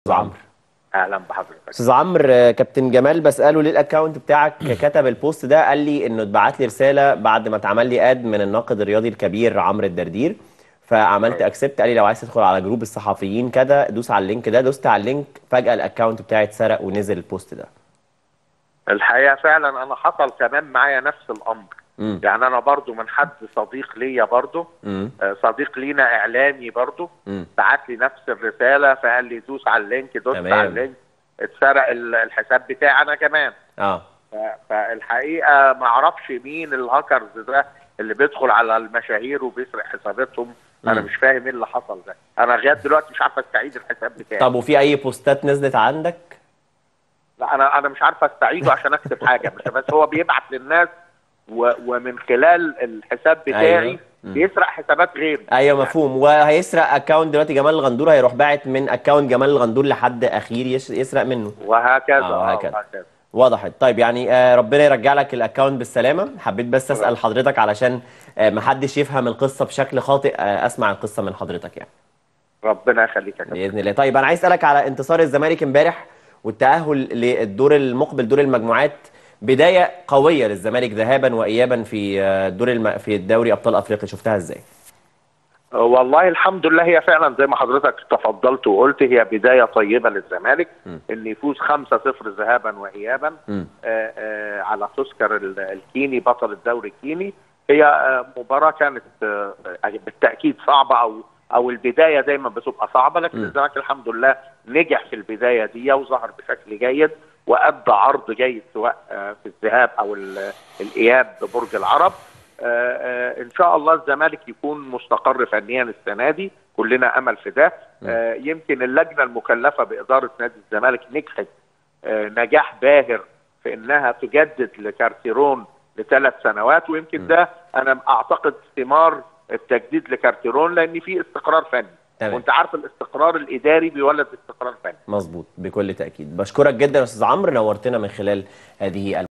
استاذ عمرو اهلا بحضرتك استاذ عمرو آه، كابتن جمال بساله ليه الاكونت بتاعك كتب البوست ده قال لي انه اتبعت لي رساله بعد ما اتعمل لي اد من الناقد الرياضي الكبير عمرو الدردير فعملت اكسبت قال لي لو عايز تدخل على جروب الصحفيين كده دوس على اللينك ده دوست على اللينك فجاه الاكونت بتاعي اتسرق ونزل البوست ده الحقيقه فعلا انا حصل كمان معايا نفس الامر امم يعني انا برضو من حد صديق ليا برضو امم آه، صديق لينا اعلامي برضو امم بعت لي نفس الرساله فقال لي دوس على اللينك دوست تمام. على اللينك اتسرق ال- الحساب بتاعي انا كمان اه ف- فالحقيقه ما اعرفش مين الهاكرز ده اللي بيدخل على المشاهير وبيسرق حساباتهم انا مم. مش فاهم ايه اللي حصل ده انا لغايه دلوقتي مش عارف استعيد الحساب بتاعي طب وفي اي بوستات نزلت عندك لا انا انا مش عارف استعيده عشان اكتب حاجه بس بس هو بيبعت للناس و ومن خلال الحساب بتاعي أيوة. مم. بيسرق حسابات غيري ايوه مفهوم وهيسرق اكونت دلوقتي جمال الغندور هيروح باعت من اكونت جمال الغندور لحد اخير يش- يسرق منه وهكذا آه، آه، وهكذا. وهكذا وضحت طيب يعني آه، ربنا يرجع لك الاكونت بالسلامه حبيت بس اسال حضرتك علشان آه، محدش يفهم القصه بشكل خاطئ آه، اسمع القصه من حضرتك يعني ربنا يخليك يا كابتن باذن الله طيب انا عايز اسالك على انتصار الزمالك امبارح والتاهل للدور المقبل دور المجموعات بدايه قويه للزمالك ذهابا وايابا في آه، دور الم... في الدوري ابطال افريقيا شفتها ازاي والله الحمد لله هي فعلا زي ما حضرتك تفضلت وقلت هي بدايه طيبه للزمالك م. ان يفوز 5-0 ذهابا وايابا مم. آه، آه، على تذكر ال- الكيني بطل الدوري الكيني هي آه، مباراه كانت آه، بالتاكيد صعبه او او البدايه دايما بتبقى صعبه لكن م. الزمالك الحمد لله نجح في البدايه دي وظهر بشكل جيد وادى عرض جيد سواء آه، في الذهاب او ال- الاياب ببرج العرب آه، آه، ان شاء الله الزمالك يكون مستقر فنيا السنه دي كلنا امل في ده آه، يمكن اللجنه المكلفه باداره نادي الزمالك نجحت آه، نجاح باهر في انها تجدد لكارتيرون لثلاث سنوات ويمكن ده انا اعتقد ثمار التجديد لكارتيرون لان في استقرار فني تمام. وانت عارف الاستقرار الاداري بيولد استقرار فني مظبوط بكل تاكيد بشكرك جدا يا استاذ عمرو نورتنا من خلال هذه